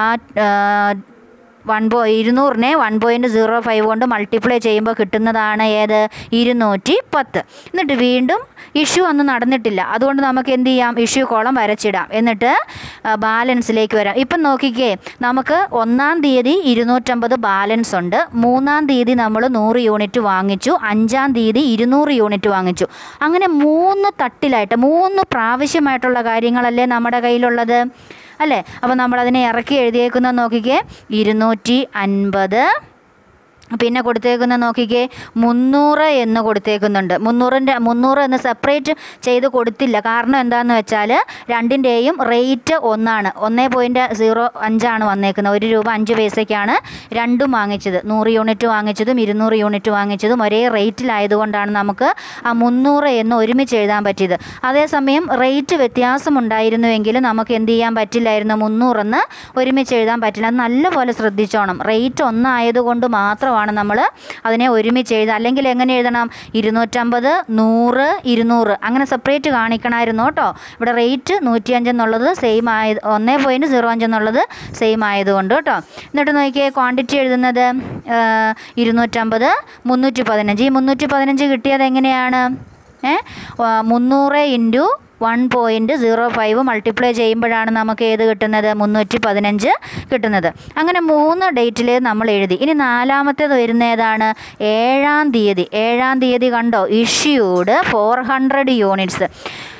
വൺ പോ ഇരുന്നൂറിനെ വൺ പോയിൻറ്റ് സീറോ ഫൈവ് കൊണ്ട് മൾട്ടിപ്ലൈ ചെയ്യുമ്പോൾ കിട്ടുന്നതാണ് ഏത് ഇരുന്നൂറ്റി പത്ത് എന്നിട്ട് വീണ്ടും ഇഷ്യൂ ഒന്നും നടന്നിട്ടില്ല അതുകൊണ്ട് നമുക്ക് എന്ത് ചെയ്യാം ഇഷ്യൂ കോളം വരച്ചിടാം എന്നിട്ട് ആ, ബാലൻസിലേക്ക് വരാം ഇപ്പം നോക്കിക്കേ നമുക്ക് ഒന്നാം തീയതി ഇരുന്നൂറ്റമ്പത് ബാലൻസ് ഉണ്ട് മൂന്നാം തീയതി നമ്മൾ നൂറ് യൂണിറ്റ് വാങ്ങിച്ചു അഞ്ചാം തീയതി ഇരുന്നൂറ് യൂണിറ്റ് വാങ്ങിച്ചു അങ്ങനെ മൂന്ന് തട്ടിലായിട്ട് മൂന്ന് പ്രാവശ്യമായിട്ടുള്ള കാര്യങ്ങളല്ലേ നമ്മുടെ കയ്യിലുള്ളത് അല്ലേ അപ്പോൾ നമ്മളതിനെ ഇറക്കി എഴുതിയേക്കുന്ന നോക്കിക്കേ ഇരുന്നൂറ്റി അൻപത് പിന്നെ കൊടുത്തേക്കുന്ന നോക്കിക്കേ മുന്നൂറ് എന്ന് കൊടുത്തേക്കുന്നുണ്ട് മുന്നൂറിൻ്റെ മുന്നൂറ് എന്ന് സെപ്പറേറ്റ് ചെയ്ത് കൊടുത്തില്ല കാരണം എന്താണെന്ന് വെച്ചാൽ രണ്ടിൻ്റെയും റേറ്റ് ഒന്നാണ് ഒന്നേ പോയിൻറ്റ് സീറോ അഞ്ചാണ് വന്നേക്കുന്നത് ഒരു രൂപ അഞ്ച് പൈസയ്ക്കാണ് രണ്ടും വാങ്ങിച്ചത് നൂറ് യൂണിറ്റ് വാങ്ങിച്ചതും ഇരുന്നൂറ് യൂണിറ്റ് വാങ്ങിച്ചതും ഒരേ റേറ്റിലായതുകൊണ്ടാണ് നമുക്ക് ആ മുന്നൂറ് എന്ന് ഒരുമിച്ച് എഴുതാൻ പറ്റിയത് അതേസമയം റേറ്റ് വ്യത്യാസമുണ്ടായിരുന്നുവെങ്കിൽ നമുക്ക് എന്ത് ചെയ്യാൻ പറ്റില്ലായിരുന്നു മുന്നൂറെന്ന് ഒരുമിച്ച് എഴുതാൻ പറ്റില്ല അത് നല്ലപോലെ ശ്രദ്ധിച്ചോണം റേറ്റ് ഒന്നായതുകൊണ്ട് മാത്രമാണ് നമ്മൾ അതിനെ ഒരുമിച്ച് എഴുതുക അല്ലെങ്കിൽ എങ്ങനെ എഴുതണം ഇരുന്നൂറ്റമ്പത് നൂറ് ഇരുന്നൂറ് അങ്ങനെ സെപ്പറേറ്റ് കാണിക്കണമായിരുന്നു കേട്ടോ ഇവിടെ റേറ്റ് നൂറ്റിയഞ്ച് എന്നുള്ളത് സെയിം ആയത് ഒന്നേ പോയിൻറ്റ് സീറോ അഞ്ച് എന്നുള്ളത് സെയിം ആയതുകൊണ്ട് കേട്ടോ എന്നിട്ട് നോക്കിയേ ക്വാണ്ടിറ്റി എഴുതുന്നത് ആ, ഇരുന്നൂറ്റമ്പത് മുന്നൂറ്റി പതിനഞ്ച് ഈ മുന്നൂറ്റി പതിനഞ്ച് കിട്ടിയത് എങ്ങനെയാണ് ഏ ആ, മുന്നൂറ് into one point zero five multiply ചെയ്യുമ്പോഴാണ് നമുക്ക് ഏത് കിട്ടുന്നത് മുന്നൂറ്റി പതിനഞ്ച് കിട്ടുന്നത് അങ്ങനെ മൂന്ന് ഡേറ്റിൽ നമ്മൾ എഴുതി ഇനി നാലാമത്തേത് വരുന്ന ഏതാണ് ഏഴാം തീയതി ഏഴാം തീയതി കണ്ടോ ഇഷ്യൂഡ് ഫോർ ഹൺഡ്രഡ് യൂണിറ്റ്സ്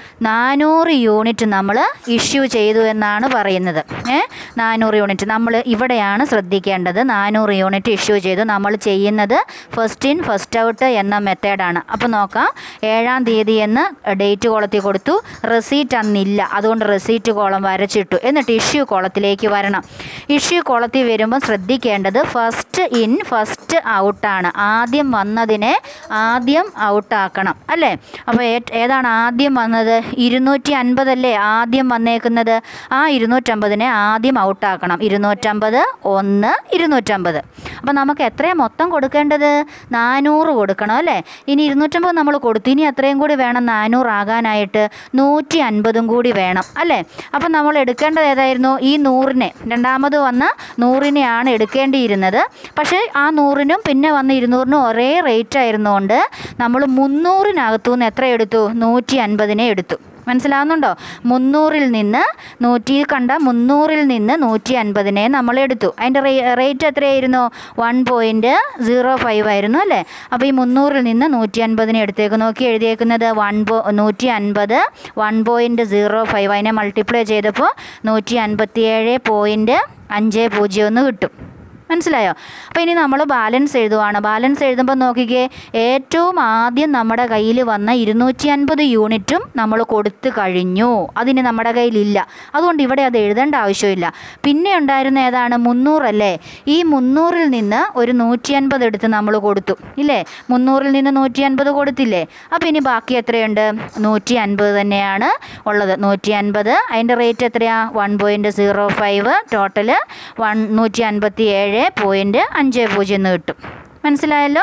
നാനൂറ് യൂണിറ്റ് നമ്മൾ ഇഷ്യൂ ചെയ്തു എന്നാണ് പറയുന്നത് ഏ നാനൂറ് യൂണിറ്റ് നമ്മൾ ഇവിടെയാണ് ശ്രദ്ധിക്കേണ്ടത് നാനൂറ് യൂണിറ്റ് ഇഷ്യൂ ചെയ്തു നമ്മൾ ചെയ്യുന്നത് ഫസ്റ്റ് ഇൻ ഫസ്റ്റ് ഔട്ട് എന്ന മെത്തേഡാണ് അപ്പോൾ നോക്കാം ഏഴാം തീയതി എന്ന് ഡേറ്റ് കോളത്തിൽ കൊടുത്തു റെസീറ്റ് അന്നില്ല അതുകൊണ്ട് റെസീറ്റ് കോളം വരച്ചിട്ടു എന്നിട്ട് ഇഷ്യൂ കോളത്തിലേക്ക് വരണം ഇഷ്യൂ കോളത്തിൽ വരുമ്പോൾ ശ്രദ്ധിക്കേണ്ടത് ഫസ്റ്റ് ഇൻ ഫസ്റ്റ് ഔട്ടാണ് ആദ്യം വന്നതിനെ ആദ്യം ഔട്ടാക്കണം അല്ലേ അപ്പോൾ ഏ- ഏതാണ് ആദ്യം വന്നത് ഇരുന്നൂറ്റി അൻപതല്ലേ ആദ്യം വന്നേക്കുന്നത് ആ ഇരുന്നൂറ്റമ്പതിനെ ആദ്യം ഔട്ടാക്കണം ഇരുന്നൂറ്റമ്പത് ഒന്ന് ഇരുന്നൂറ്റമ്പത് അപ്പോൾ നമുക്ക് എത്രയാണ് മൊത്തം കൊടുക്കേണ്ടത് നാനൂറ് കൊടുക്കണം അല്ലേ ഇനി ഇരുന്നൂറ്റമ്പത് നമ്മൾ കൊടുത്തു ഇനി എത്രയും കൂടി വേണം നാനൂറാകാനായിട്ട് നൂറ്റി അൻപതും കൂടി വേണം അല്ലേ അപ്പം നമ്മൾ എടുക്കേണ്ടത് ഏതായിരുന്നു ഈ നൂറിനെ രണ്ടാമത് വന്ന നൂറിനെയാണ് എടുക്കേണ്ടിയിരുന്നത് പക്ഷേ ആ നൂറിനും പിന്നെ വന്ന ഇരുന്നൂറിനും ഒരേ റേറ്റ് ആയിരുന്നുകൊണ്ട് നമ്മൾ മുന്നൂറിനകത്തു നിന്ന് എത്ര എടുത്തു നൂറ്റി അൻപതിനെ എടുത്തു മനസ്സിലാവുന്നുണ്ടോ മുന്നൂറിൽ നിന്ന് നൂറ്റി കണ്ട മുന്നൂറിൽ നിന്ന് നൂറ്റി അൻപതിനെ നമ്മൾ എടുത്തു അതിൻ്റെ റേറ്റ് എത്രയായിരുന്നു വൺ പോയിൻറ്റ് സീറോ ഫൈവ് ആയിരുന്നു അല്ലേ അപ്പോൾ ഈ മുന്നൂറിൽ നിന്ന് നൂറ്റി അൻപതിനെ എടുത്തേക്ക് നോക്കി എഴുതിയേക്കുന്നത് വൺ പോ നൂറ്റി അൻപത് വൺ പോയിൻറ്റ് സീറോ ഫൈവ് അതിനെ മൾട്ടിപ്ലൈ ചെയ്തപ്പോൾ നൂറ്റി അൻപത്തി ഏഴ് പോയിൻറ്റ് അഞ്ച് പൂജ്യം ഒന്ന് കിട്ടും മനസ്സിലായോ അപ്പോൾ ഇനി നമ്മൾ ബാലൻസ് എഴുതുവാണ് ബാലൻസ് എഴുതുമ്പോൾ നോക്കിക്കേ ഏറ്റവും ആദ്യം നമ്മുടെ കയ്യിൽ വന്ന ഇരുന്നൂറ്റി അൻപത് യൂണിറ്റും നമ്മൾ കൊടുത്തു കഴിഞ്ഞു അതിന് നമ്മുടെ കയ്യിലില്ല അതുകൊണ്ട് ഇവിടെ അത് എഴുതേണ്ട ആവശ്യമില്ല പിന്നെ ഉണ്ടായിരുന്ന ഏതാണ് മുന്നൂറല്ലേ ഈ മുന്നൂറിൽ നിന്ന് ഒരു നൂറ്റി അൻപത് എടുത്ത് നമ്മൾ കൊടുത്തു ഇല്ലേ മുന്നൂറിൽ നിന്ന് നൂറ്റി അൻപത് കൊടുത്തില്ലേ അപ്പോൾ ഇനി ബാക്കി എത്രയുണ്ട് നൂറ്റി അൻപത് തന്നെയാണ് ഉള്ളത് നൂറ്റി അൻപത് അതിൻ്റെ റേറ്റ് എത്രയാ one point zero five total one നൂറ്റി അൻപത്തി ഏഴ് പോയിൻറ്റ് അഞ്ച് പൂജ്യം എന്ന് കിട്ടും മനസ്സിലായല്ലോ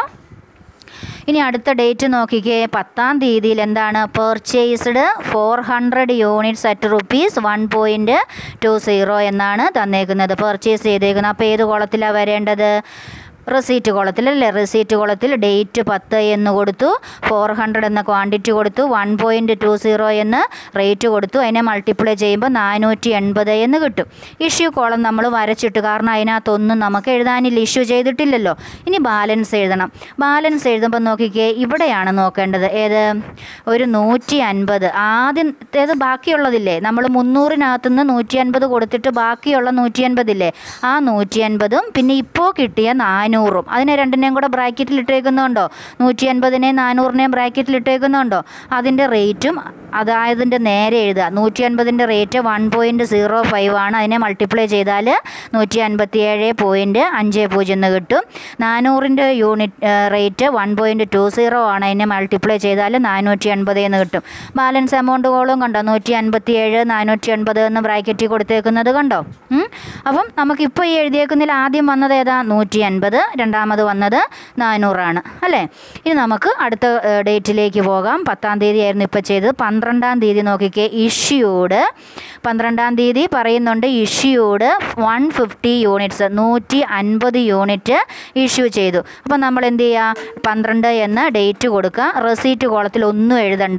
ഇനി അടുത്ത ഡേറ്റ് നോക്കിക്കേ പത്താം തീയതിയിൽ എന്താണ് purchased four hundred units at rupees one point two zero എന്നാണ് തന്നേക്കുന്നത് പെർച്ചേസ് ചെയ്തേക്കുന്നത് അപ്പോൾ ഏത് കോളത്തിലാണ് വരേണ്ടത് റെസീറ്റ് കോളത്തിൽ അല്ലേ റെസീറ്റ് കോളത്തിൽ ഡേറ്റ് പത്ത് എന്ന് കൊടുത്തു ഫോർ ഹൺഡ്രഡ് എന്ന ക്വാണ്ടിറ്റി കൊടുത്തു വൺ പോയിൻറ്റ് ടു സീറോ എന്ന് റേറ്റ് കൊടുത്തു അതിനെ മൾട്ടിപ്ലൈ ചെയ്യുമ്പോൾ നാനൂറ്റി എൺപത് എന്ന് കിട്ടും ഇഷ്യൂ കോളം നമ്മൾ വരച്ചിട്ട് കാരണം അതിനകത്തൊന്നും നമുക്ക് എഴുതാനില്ല ഇഷ്യൂ ചെയ്തിട്ടില്ലല്ലോ ഇനി ബാലൻസ് എഴുതണം ബാലൻസ് എഴുതുമ്പോൾ നോക്കിക്കേ ഇവിടെയാണ് നോക്കേണ്ടത് ഏത് ഒരു നൂറ്റി അൻപത് ആദ്യം ഏത് ബാക്കിയുള്ളതില്ലേ നമ്മൾ മുന്നൂറിനകത്തുനിന്ന് നൂറ്റി അൻപത് കൊടുത്തിട്ട് ബാക്കിയുള്ള നൂറ്റി അൻപതില്ലേ ആ നൂറ്റി അൻപതും പിന്നെ ഇപ്പോൾ കിട്ടിയ നാനൂറും അതിനെ രണ്ടിനെയും കൂടെ ബ്രാക്കറ്റിൽ ഇട്ടേക്കുന്നുണ്ടോ നൂറ്റി അൻപതിനെയും നാനൂറിനെയും ബ്രാക്കറ്റിൽ ഇട്ടേക്കുന്നുണ്ടോ അതിൻ്റെ റേറ്റും അതായതിൻ്റെ നേരെ എഴുതുക നൂറ്റി അൻപതിൻ്റെ rate one point zero five ആണ് അതിനെ മൾട്ടിപ്ലൈ ചെയ്താൽ നൂറ്റി അൻപത്തി ഏഴ് പോയിൻറ്റ് അഞ്ച് പൂജ്യം എന്ന് കിട്ടും നാനൂറിൻ്റെ unit rate one point two zero ആണ് അതിനെ മൾട്ടിപ്ലൈ ചെയ്താൽ നാനൂറ്റി എൺപത് എന്ന് കിട്ടും ബാലൻസ് എമൗണ്ട് കോളും കണ്ടോ നൂറ്റി അൻപത്തി ഏഴ് നാനൂറ്റി എൺപത് എന്ന് ബ്രാക്കറ്റിൽ കൊടുത്തേക്കുന്നത് കണ്ടോ ഉം? അപ്പം നമുക്കിപ്പോൾ ഈ എഴുതിയേക്കുന്നതിൽ ആദ്യം വന്നത് ഏതാ നൂറ്റി അൻപത് രണ്ടാമത് വന്നത് നാനൂറാണ് അല്ലേ ഇനി നമുക്ക് അടുത്ത ഏഹ്, ഡേറ്റിലേക്ക് പോകാം പത്താം തീയതി ആയിരുന്നു ഇപ്പോൾ ചെയ്തത് പന്ത്രണ്ടാം തീയതി നോക്കിക്കേ ഇഷ്യൂഡ് പന്ത്രണ്ടാം തീയതി പറയുന്നുണ്ട് ഇഷ്യൂഡ് വൺ ഫിഫ്റ്റി യൂണിറ്റ്സ് നൂറ്റി അൻപത് യൂണിറ്റ് ഇഷ്യൂ ചെയ്തു അപ്പോൾ നമ്മൾ എന്ത് ചെയ്യുക പന്ത്രണ്ട് എന്ന ഡേറ്റ് കൊടുക്കുക റെസീറ്റ് കോളത്തിൽ ഒന്നും എഴുതണ്ട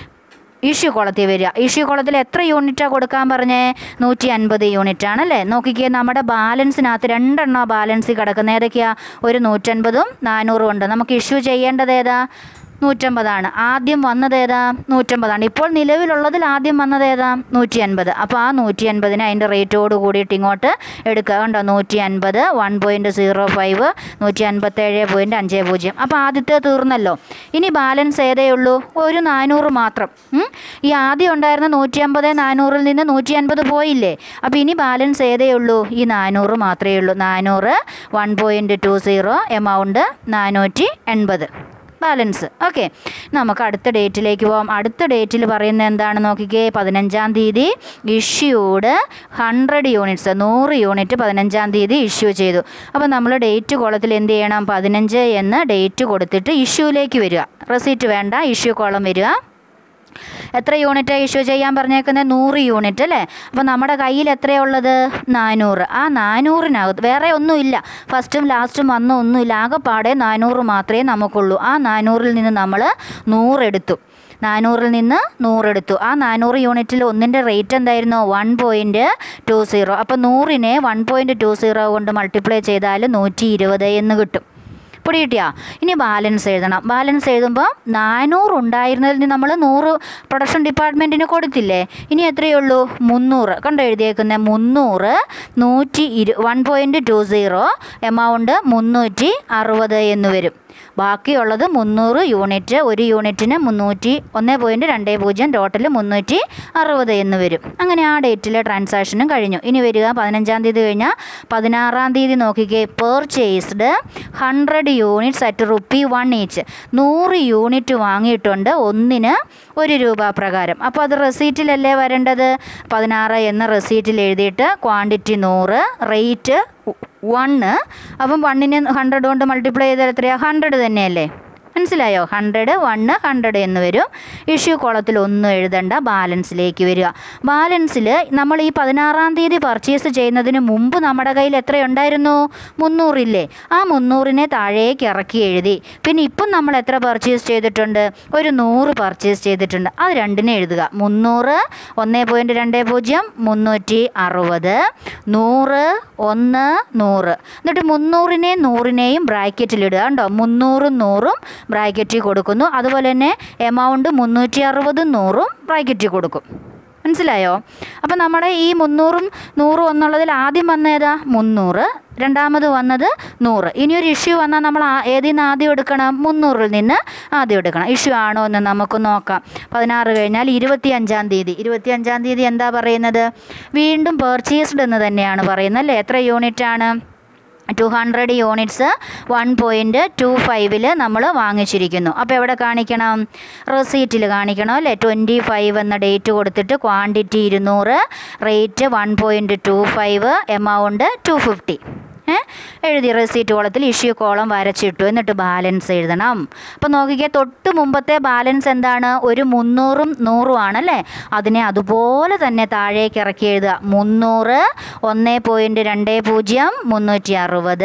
ഇഷ്യൂ കോളത്തിൽ വരിക ഇഷ്യൂ കോളത്തിൽ എത്ര യൂണിറ്റാണ് കൊടുക്കാൻ പറഞ്ഞേ നൂറ്റി അൻപത് യൂണിറ്റ് ആണല്ലേ നോക്കിക്കേ നമ്മുടെ ബാലൻസിനകത്ത് രണ്ടെണ്ണം ബാലൻസിൽ കിടക്കുന്ന ഏതൊക്കെയാ ഒരു നൂറ്റൻപതും നാനൂറും ഉണ്ട് നമുക്ക് ഇഷ്യൂ ചെയ്യേണ്ടത് ഏതാ നൂറ്റമ്പതാണ് ആദ്യം വന്നത് ഏതാ നൂറ്റമ്പതാണ് ഇപ്പോൾ നിലവിലുള്ളതിൽ ആദ്യം വന്നത് ഏതാ നൂറ്റി അൻപത് അപ്പോൾ ആ നൂറ്റി അൻപതിന് അതിൻ്റെ റേറ്റോട് കൂടിയിട്ട് ഇങ്ങോട്ട് എടുക്കുക കണ്ടോ നൂറ്റി അൻപത് വൺ പോയിൻറ്റ് സീറോ ഫൈവ് നൂറ്റി അൻപത്തേഴ് പോയിൻറ്റ് അഞ്ച് പൂജ്യം അപ്പോൾ ആദ്യത്തെ തീർന്നല്ലോ ഇനി ബാലൻസ് ഏതേ ഉള്ളൂ ഒരു നാനൂറ് മാത്രം ഉം? ഈ ആദ്യം ഉണ്ടായിരുന്ന നൂറ്റി അമ്പത് നാനൂറിൽ നിന്ന് നൂറ്റി അൻപത് പോയില്ലേ അപ്പോൾ ഇനി ബാലൻസ് ഏതേ ഉള്ളൂ ഈ നാനൂറ് മാത്രമേ ഉള്ളൂ നാനൂറ് one point two zero amount നാനൂറ്റി എൺപത് ബാലൻസ് ഓക്കെ നമുക്ക് അടുത്ത ഡേറ്റിലേക്ക് പോകാം അടുത്ത ഡേറ്റിൽ പറയുന്നത് എന്താണ് നോക്കിക്കേ പതിനഞ്ചാം തീയതി ഇഷ്യൂഡ് ഹൺഡ്രഡ് യൂണിറ്റ്സ് നൂറ് യൂണിറ്റ് പതിനഞ്ചാം തീയതി ഇഷ്യൂ ചെയ്തു അപ്പോൾ നമ്മൾ ഡേറ്റ് കോളത്തിൽ എന്ത് ചെയ്യണം പതിനഞ്ച് എന്ന് ഡേറ്റ് കൊടുത്തിട്ട് ഇഷ്യൂലേക്ക് വരിക റെസീറ്റ് വേണ്ട ഇഷ്യൂ കോളം വരിക എത്ര യൂണിറ്റ് ഇഷ്യൂ ചെയ്യാൻ പറഞ്ഞേക്കുന്നത് നൂറ് യൂണിറ്റ് അല്ലേ അപ്പോൾ നമ്മുടെ കയ്യിൽ എത്രയുള്ളത് നാനൂറ് ആ നാനൂറിനകത്ത് വേറെ ഒന്നുമില്ല ഫസ്റ്റും ലാസ്റ്റും വന്ന ഒന്നുമില്ല ആകെപ്പാടെ നാനൂറ് മാത്രമേ നമുക്കുള്ളൂ ആ നാനൂറിൽ നിന്ന് നമ്മൾ നൂറെടുത്തു നാനൂറിൽ നിന്ന് നൂറെടുത്തു ആ നാനൂറ് യൂണിറ്റിൽ ഒന്നിൻ്റെ റേറ്റ് എന്തായിരുന്നു വൺ പോയിൻറ്റ് ടു സീറോ അപ്പോൾ നൂറിനെ വൺ പോയിൻറ്റ് ടു സീറോ കൊണ്ട് മൾട്ടിപ്ലൈ ചെയ്താൽ നൂറ്റി ഇരുപത് എന്ന് കിട്ടും പൊടി കിട്ടിയാ ഇനി ബാലൻസ് എഴുതണം ബാലൻസ് എഴുതുമ്പോൾ നാനൂറ് ഉണ്ടായിരുന്നതിൽ നിന്ന് നമ്മൾ നൂറ് പ്രൊഡക്ഷൻ ഡിപ്പാർട്ട്മെൻറ്റിന് കൊടുത്തില്ലേ ഇനി എത്രയേ ഉള്ളൂ മുന്നൂറ് കണ്ടോ എഴുതിയേക്കുന്നത് മുന്നൂറ് നൂറ്റി ഇരു one point two zero amount മുന്നൂറ്റി അറുപത് എന്ന് വരും ബാക്കിയുള്ളത് മുന്നൂറ് യൂണിറ്റ് ഒരു യൂണിറ്റിന് മുന്നൂറ്റി ഒന്ന് പോയിൻറ്റ് രണ്ട് പൂജ്യം ടോട്ടൽ മുന്നൂറ്റി അറുപത് എന്ന് വരും അങ്ങനെ ആ ഡേറ്റിലെ ട്രാൻസാക്ഷനും കഴിഞ്ഞു ഇനി വരിക പതിനഞ്ചാം തീയതി കഴിഞ്ഞാൽ പതിനാറാം തീയതി നോക്കിക്കേ purchased hundred units at rupee one each നൂറ് യൂണിറ്റ് വാങ്ങിയിട്ടുണ്ട് ഒന്നിന് ഒരു രൂപ പ്രകാരം അപ്പോൾ അത് റെസീറ്റിലല്ലേ വരേണ്ടത് പതിനാറ് എന്ന റെസീറ്റിൽ എഴുതിയിട്ട് ക്വാണ്ടിറ്റി നൂറ് റേറ്റ് വണ്ണ് അപ്പം വണ്ണിനെ ഹൺഡ്രഡ് കൊണ്ട് മൾട്ടിപ്ലൈ ചെയ്താൽ എത്രയാണ് ഹൺഡ്രഡ് തന്നെയല്ലേ മനസ്സിലായോ ഹൺഡ്രഡ് വണ്ണ് ഹൺഡ്രഡ് എന്ന് വരും ഇഷ്യൂ കോളത്തിൽ ഒന്നും എഴുതണ്ട ബാലൻസിലേക്ക് വരിക ബാലൻസിൽ നമ്മൾ ഈ പതിനാറാം തീയതി പർച്ചേസ് ചെയ്യുന്നതിന് മുമ്പ് നമ്മുടെ കയ്യിൽ എത്രയുണ്ടായിരുന്നു മുന്നൂറില്ലേ ആ മുന്നൂറിനെ താഴേക്ക് ഇറക്കി എഴുതി പിന്നെ ഇപ്പം നമ്മൾ എത്ര പർച്ചേസ് ചെയ്തിട്ടുണ്ട് ഒരു നൂറ് പർച്ചേസ് ചെയ്തിട്ടുണ്ട് അത് രണ്ടിനെ എഴുതുക മുന്നൂറ് ഒന്ന് പോയിൻറ്റ് രണ്ട് പൂജ്യം മുന്നൂറ്റി അറുപത് നൂറ് ഒന്ന് നൂറ് എന്നിട്ട് മുന്നൂറിനെയും നൂറിനെയും ബ്രാക്കറ്റിലിടുക കണ്ടോ മുന്നൂറും നൂറും ബ്രാക്കറ്റിൽ കൊടുക്കുന്നു അതുപോലെ തന്നെ എമൗണ്ട് മുന്നൂറ്റി അറുപതും നൂറും ബ്രാക്കറ്റിൽ കൊടുക്കും മനസ്സിലായോ അപ്പോൾ നമ്മുടെ ഈ മുന്നൂറും നൂറും എന്നുള്ളതിൽ ആദ്യം വന്നേതാ മുന്നൂറ് രണ്ടാമത് വന്നത് നൂറ് ഇനിയൊരു ഇഷ്യൂ വന്നാൽ നമ്മൾ ആ- ഏതിൽ നിന്ന് ആദ്യം എടുക്കണം മുന്നൂറിൽ നിന്ന് ആദ്യം എടുക്കണം ഇഷ്യൂ ആണോ എന്ന് നമുക്ക് നോക്കാം പതിനാറ് കഴിഞ്ഞാൽ ഇരുപത്തി അഞ്ചാം തീയതി ഇരുപത്തി അഞ്ചാം തീയതി എന്താ പറയുന്നത് വീണ്ടും പേർച്ചേസ്ഡ് എന്ന് തന്നെയാണ് പറയുന്നത് അല്ലേ എത്ര യൂണിറ്റ് ആണ് two hundred units one point two ഫൈവിൽ നമ്മൾ വാങ്ങിച്ചിരിക്കുന്നു അപ്പോൾ എവിടെ കാണിക്കണം റെസീറ്റിൽ കാണിക്കണം അല്ലേ ട്വൻറ്റി ഫൈവ് എന്ന ഡേറ്റ് കൊടുത്തിട്ട് ക്വാണ്ടിറ്റി ഇരുന്നൂറ് rate one point two five amount two fifty ഏ എഴുതി റെസീറ്റ് കോളത്തിൽ ഇഷ്യൂ കോളം വരച്ചിട്ടു എന്നിട്ട് ബാലൻസ് എഴുതണം അപ്പോൾ നോക്കിക്കേ തൊട്ട് മുമ്പത്തെ ബാലൻസ് എന്താണ് ഒരു മുന്നൂറും നൂറും ആണല്ലേ അതിനെ അതുപോലെ തന്നെ താഴേക്ക് ഇറക്കി എഴുതുക മുന്നൂറ് ഒന്ന് പോയിൻറ്റ് രണ്ട് പൂജ്യം മുന്നൂറ്റി അറുപത്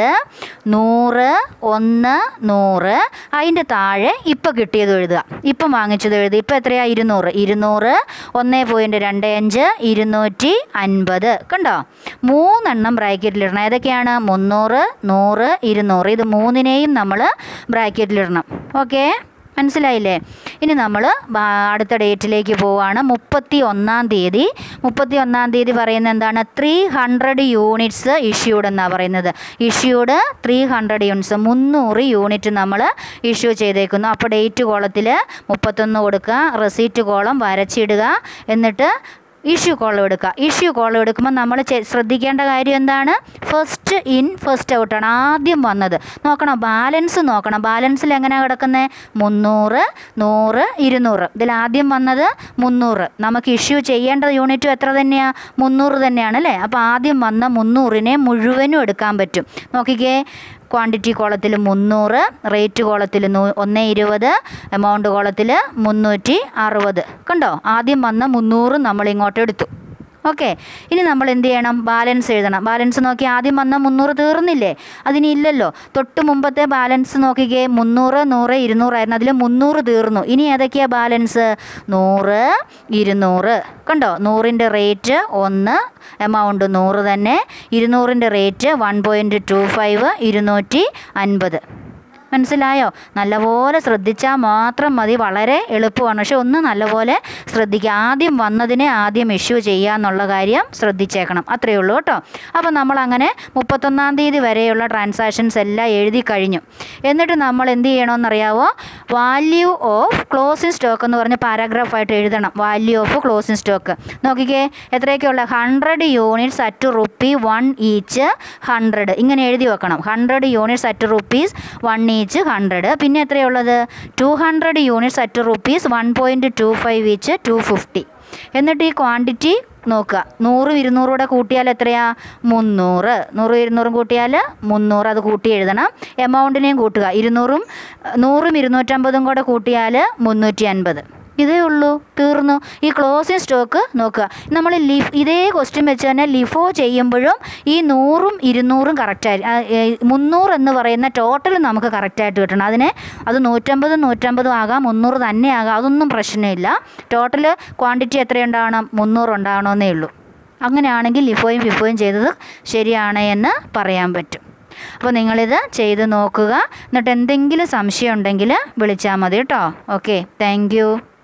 നൂറ് ഒന്ന് നൂറ് അതിൻ്റെ താഴെ ഇപ്പോൾ കിട്ടിയത് എഴുതുക ഇപ്പം വാങ്ങിച്ചത് എഴുതി ഇപ്പോൾ എത്രയാണ് ഇരുന്നൂറ് ഇരുന്നൂറ് ഒന്ന് പോയിൻറ്റ് രണ്ട് അഞ്ച് ഇരുന്നൂറ്റി അൻപത് കണ്ടോ മൂന്നെണ്ണം ബ്രാക്കറ്റിലിടണം ഏതൊക്കെയാണ് മുന്നൂറ് നൂറ് ഇരുന്നൂറ് ഇത് മൂന്നിനെയും നമ്മൾ ബ്രാക്കറ്റിലിടണം ഓക്കേ മനസ്സിലായില്ലേ ഇനി നമ്മൾ അടുത്ത ഡേറ്റിലേക്ക് പോവുകയാണ് മുപ്പത്തി ഒന്നാം തീയതി മുപ്പത്തി ഒന്നാം തീയതി പറയുന്നത് എന്താണ് ത്രീ ഹൺഡ്രഡ് യൂണിറ്റ്സ് ഇഷ്യൂഡ് എന്നാണ് പറയുന്നത് ഇഷ്യൂഡ് ത്രീ ഹൺഡ്രഡ് യൂണിറ്റ്സ് മുന്നൂറ് യൂണിറ്റ് നമ്മൾ ഇഷ്യൂ ചെയ്തേക്കുന്നു അപ്പോൾ ഡേറ്റ് കോളത്തിൽ മുപ്പത്തൊന്ന് കൊടുക്കുക റെസീറ്റ് കോളം വരച്ചിടുക എന്നിട്ട് ഇഷ്യൂ കോളം എടുക്കുക ഇഷ്യൂ കോളം എടുക്കുമ്പോൾ നമ്മൾ ചെ- ശ്രദ്ധിക്കേണ്ട കാര്യം എന്താണ് ഫസ്റ്റ് ഇൻ ഫസ്റ്റ് ഔട്ടാണ് ആദ്യം വന്നത് നോക്കണം ബാലൻസ് നോക്കണം ബാലൻസിൽ എങ്ങനെയാണ് കിടക്കുന്നത് മുന്നൂറ് നൂറ് ഇരുന്നൂറ് ഇതിൽ ആദ്യം വന്നത് മുന്നൂറ് നമുക്ക് ഇഷ്യൂ ചെയ്യേണ്ട യൂണിറ്റും എത്ര തന്നെയാണ് മുന്നൂറ് തന്നെയാണ് അല്ലേ അപ്പോൾ ആദ്യം വന്ന മുന്നൂറിനെ മുഴുവനും എടുക്കാൻ പറ്റും നോക്കിക്കേ ക്വാണ്ടിറ്റി കോളത്തിൽ മുന്നൂറ് റേറ്റ് കോളത്തിൽ നൂ ഒന്ന് ഇരുപത് എമൗണ്ട് കോളത്തിൽ മുന്നൂറ്റി അറുപത് കണ്ടോ ആദ്യം വന്ന മുന്നൂറ് നമ്മൾ ഇങ്ങോട്ട് എടുത്തു ഓക്കെ ഇനി നമ്മൾ എന്ത് ചെയ്യണം ബാലൻസ് എഴുതണം ബാലൻസ് നോക്കി ആദ്യം വന്ന മുന്നൂറ് തീർന്നില്ലേ അതിനി ഇല്ലല്ലോ തൊട്ട് മുമ്പത്തെ ബാലൻസ് നോക്കിക്കേ മുന്നൂറ് നൂറ് ഇരുന്നൂറായിരുന്നു അതിൽ മുന്നൂറ് തീർന്നു ഇനി ഏതൊക്കെയാണ് ബാലൻസ് നൂറ് ഇരുന്നൂറ് കണ്ടോ നൂറിൻ്റെ റേറ്റ് ഒന്ന് എമൗണ്ട് നൂറ് തന്നെ ഇരുന്നൂറിൻ്റെ rate one point two five ഇരുന്നൂറ്റി അൻപത് മനസ്സിലായോ നല്ലപോലെ ശ്രദ്ധിച്ചാൽ മാത്രം മതി വളരെ എളുപ്പമാണ് പക്ഷെ ഒന്ന് നല്ലപോലെ ശ്രദ്ധിക്കുക ആദ്യം വന്നതിനെ ആദ്യം ഇഷ്യൂ ചെയ്യുക എന്നുള്ള കാര്യം ശ്രദ്ധിച്ചേക്കണം അത്രയേ ഉള്ളൂ കേട്ടോ അപ്പോൾ നമ്മൾ അങ്ങനെ മുപ്പത്തൊന്നാം തീയതി വരെയുള്ള ട്രാൻസാക്ഷൻസ് എല്ലാം എഴുതി കഴിഞ്ഞു എന്നിട്ട് നമ്മൾ എന്ത് ചെയ്യണമെന്നറിയാവോ വാല്യൂ ഓഫ് ക്ലോസിംഗ് സ്റ്റോക്ക് എന്ന് പറഞ്ഞ പാരാഗ്രാഫായിട്ട് എഴുതണം വാല്യൂ ഓഫ് ക്ലോസിംഗ് സ്റ്റോക്ക് നോക്കിക്കേ എത്രയൊക്കെയുള്ള hundred units at rupee one each hundred ഇങ്ങനെ എഴുതി വെക്കണം hundred units at rupees one each hundred പിന്നെ എത്രയുള്ളത് two hundred units at rupees one point two five each two fifty എന്നിട്ട് ഈ ക്വാണ്ടിറ്റി നോക്കുക നൂറും ഇരുന്നൂറും കൂടെ കൂട്ടിയാൽ എത്രയാ മുന്നൂറ് നൂറും ഇരുന്നൂറും കൂട്ടിയാൽ മുന്നൂറ് അത് കൂട്ടി എഴുതണം എമൗണ്ടിനെയും കൂട്ടുക ഇരുന്നൂറും നൂറും ഇരുന്നൂറ്റമ്പതും കൂടെ കൂട്ടിയാൽ മുന്നൂറ്റി അൻപത് ഇതേ ഉള്ളൂ തീർന്നു ഈ ക്ലോസിങ് സ്റ്റോക്ക് നോക്കുക നമ്മൾ ലിഫ് ഇതേ ക്വസ്റ്റ്യൻ വെച്ച് തന്നെ ലിഫോ ചെയ്യുമ്പോഴും ഈ നൂറും ഇരുന്നൂറും കറക്റ്റായി മുന്നൂറ് എന്ന് പറയുന്ന ടോട്ടൽ നമുക്ക് കറക്റ്റായിട്ട് കിട്ടണം അതിന് അത് നൂറ്റമ്പതും നൂറ്റമ്പതും ആകാം മുന്നൂറ് തന്നെ ആകാം അതൊന്നും പ്രശ്നമില്ല ടോട്ടൽ ക്വാണ്ടിറ്റി എത്രയുണ്ടാവണം മുന്നൂറ് ഉണ്ടാവണമെന്നേ ഉള്ളൂ അങ്ങനെയാണെങ്കിൽ ലിഫോയും ഫിഫോയും ചെയ്തത് ശരിയാണ് എന്ന് പറയാൻ പറ്റും അപ്പോൾ നിങ്ങളിത് ചെയ്ത് നോക്കുക എന്നിട്ട് എന്തെങ്കിലും സംശയം ഉണ്ടെങ്കിൽ വിളിച്ചാൽ മതി കേട്ടോ ഓക്കെ താങ്ക്